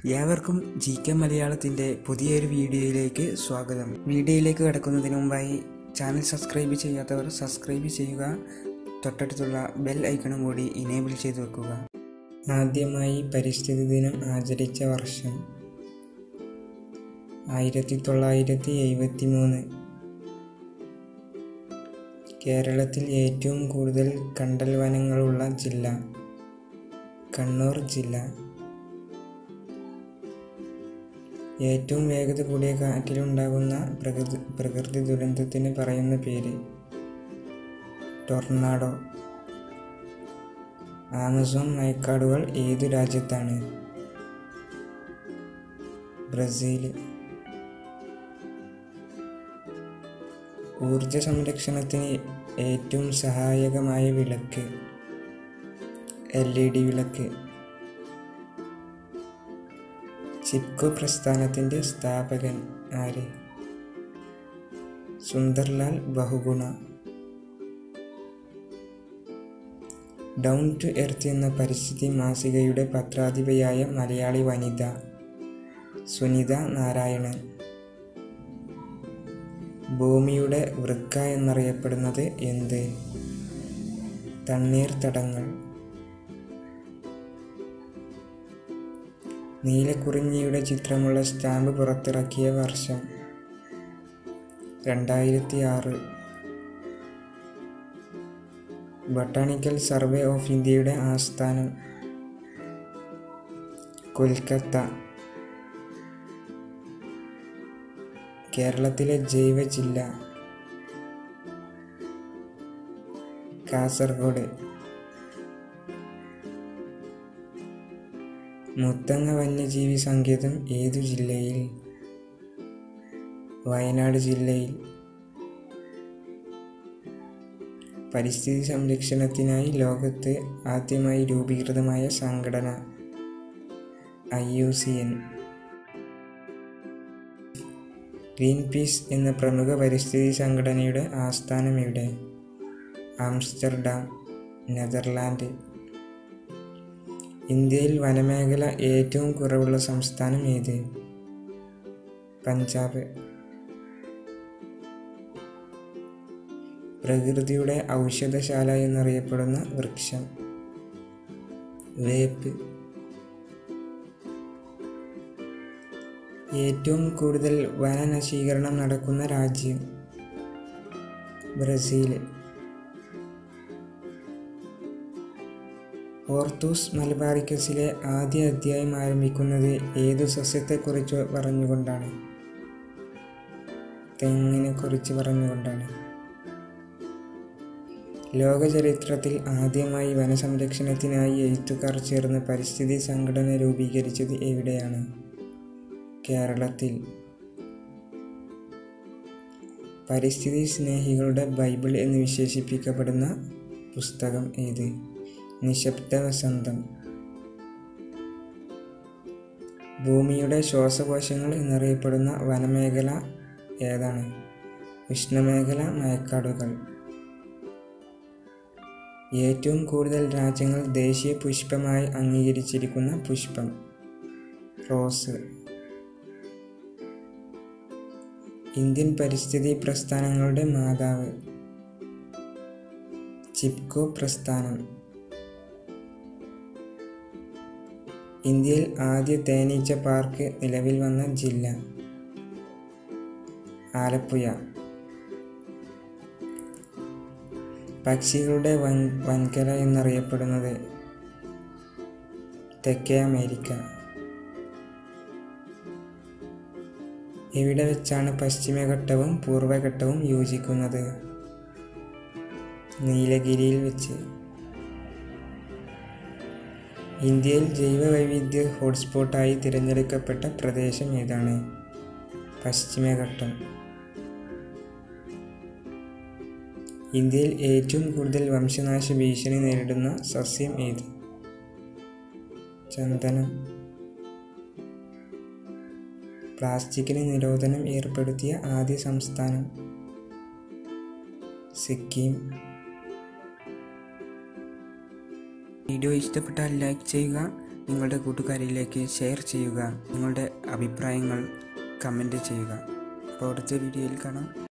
ഏവർക്കും G K മലയാളത്തിൻ്റെ പുതിയൊരു വീഡിയോയിലേക്ക് സ്വാഗതം വീഡിയോയിലേക്ക് കടക്കുന്നതിന് മുമ്പായി ചാനൽ സബ്സ്ക്രൈബ് ചെയ്യാത്തവർ സബ്സ്ക്രൈബ് ചെയ്യുക തൊട്ടടുത്തുള്ള ബെൽ ഐക്കണും കൂടി ഇനേബിൾ ചെയ്തു വെക്കുക ആദ്യമായി പരിസ്ഥിതി ദിനം ആചരിച്ച വർഷം ആയിരത്തി തൊള്ളായിരത്തി എഴുപത്തി മൂന്ന് കേരളത്തിൽ ഏറ്റവും കൂടുതൽ കണ്ടൽ വനങ്ങളുള്ള ജില്ല കണ്ണൂർ ജില്ല ഏറ്റവും വേഗത കൂടിയ കാറ്റിലുണ്ടാകുന്ന പ്രകൃതി പ്രകൃതി ദുരന്തത്തിന് പറയുന്ന പേര് ടൊർണാഡോ ആമസോൺ മയക്കാടുകൾ ഏതു രാജ്യത്താണ് ബ്രസീൽ ഊർജ സംരക്ഷണത്തിന് ഏറ്റവും സഹായകമായ വിളക്ക് എൽ ഇ ഡി വിളക്ക് ചിപ്കോ പ്രസ്ഥാനത്തിൻ്റെ സ്ഥാപകൻ ആര് Sunderlal Bahuguna down to earth എന്ന പരിസ്ഥിതി മാസികയുടെ പത്രാധിപയായ മലയാളി വനിത സുനിത നാരായണൻ ഭൂമിയുടെ വൃക്ക എന്നറിയപ്പെടുന്നത് എന്ത് തണ്ണീർത്തടങ്ങൾ നീലക്കുറിഞ്ഞിയുടെ ചിത്രമുള്ള സ്റ്റാമ്പ് പുറത്തിറക്കിയ വർഷം രണ്ടായിരത്തി ആറ് ബൊട്ടാണിക്കൽ സർവേ ഓഫ് ഇന്ത്യയുടെ ആസ്ഥാനം കൊൽക്കത്ത കേരളത്തിലെ ജൈവ ജില്ല കാസർഗോഡ് മുത്തങ്ങ വന്യജീവി സങ്കേതം ഏതു ജില്ലയിൽ വയനാട് ജില്ലയിൽ പരിസ്ഥിതി സംരക്ഷണത്തിനായി ലോകത്ത് ആദ്യമായി രൂപീകൃതമായ സംഘടന I U C N Greenpeace എന്ന പ്രമുഖ പരിസ്ഥിതി സംഘടനയുടെ ആസ്ഥാനം എവിടെ ആംസ്റ്റർഡാം നെതർലാൻഡ് ഇന്ത്യയിൽ വനമേഖല ഏറ്റവും കുറവുള്ള സംസ്ഥാനം ഏത് പഞ്ചാബ് പ്രകൃതിയുടെ ഔഷധശാല എന്നറിയപ്പെടുന്ന വൃക്ഷം വേപ്പ് ഏറ്റവും കൂടുതൽ വനനശീകരണം നടക്കുന്ന രാജ്യം ബ്രസീൽ ഓർത്തൂസ് മലബാറിക്കസിലെ ആദ്യ അധ്യായം ആരംഭിക്കുന്നത് ഏതു സസ്യത്തെക്കുറിച്ച് പറഞ്ഞുകൊണ്ടാണ് തെങ്ങിനെ കുറിച്ച് പറഞ്ഞുകൊണ്ടാണ് ലോകചരിത്രത്തിൽ ആദ്യമായി വനസംരക്ഷണത്തിനായി എഴുത്തുകാർ ചേർന്ന് പരിസ്ഥിതി സംഘടന രൂപീകരിച്ചത് എവിടെയാണ് കേരളത്തിൽ പരിസ്ഥിതി സ്നേഹികളുടെ ബൈബിൾ എന്ന് വിശേഷിപ്പിക്കപ്പെടുന്ന പുസ്തകം ഏത് നിശബ്ദ വസന്തം ഭൂമിയുടെ ശ്വാസകോശങ്ങൾ എന്നറിയപ്പെടുന്ന വനമേഖല ഏതാണ് ഉഷ്ണമേഖല മയക്കാടുകൾ ഏറ്റവും കൂടുതൽ രാജ്യങ്ങൾ ദേശീയ പുഷ്പമായി അംഗീകരിച്ചിരിക്കുന്ന പുഷ്പം റോസ് ഇന്ത്യൻ പരിസ്ഥിതി പ്രസ്ഥാനങ്ങളുടെ മാതാവ് ചിപ്കോ പ്രസ്ഥാനം ഇന്ത്യയിൽ ആദ്യ തേനീച്ച പാർക്ക് നിലവിൽ വന്ന ജില്ല ആലപ്പുഴ പക്ഷികളുടെ വൻ വൻകര എന്നറിയപ്പെടുന്നത് തെക്കേ അമേരിക്ക എവിടെ വെച്ചാണ് പശ്ചിമഘട്ടവും പൂർവഘട്ടവും യോജിക്കുന്നത് നീലഗിരിയിൽ വെച്ച് ഇന്ത്യയിൽ ജൈവ വൈവിധ്യ ഹോട്ട്സ്പോട്ടായി തിരഞ്ഞെടുക്കപ്പെട്ട പ്രദേശം ഏതാണ് പശ്ചിമഘട്ടം ഇന്ത്യയിൽ ഏറ്റവും കൂടുതൽ വംശനാശ ഭീഷണി നേരിടുന്ന സസ്യം ഏത് ചന്ദനം പ്ലാസ്റ്റിക്കിന് നിരോധനം ഏർപ്പെടുത്തിയ ആദ്യ സംസ്ഥാനം സിക്കിം വീഡിയോ ഇഷ്ടപ്പെട്ടാൽ ലൈക്ക് ചെയ്യുക നിങ്ങളുടെ കൂട്ടുകാരിലേക്ക് ഷെയർ ചെയ്യുക നിങ്ങളുടെ അഭിപ്രായങ്ങൾ കമൻറ്റ് ചെയ്യുക അപ്പോൾ അടുത്ത വീഡിയോയിൽ കാണാം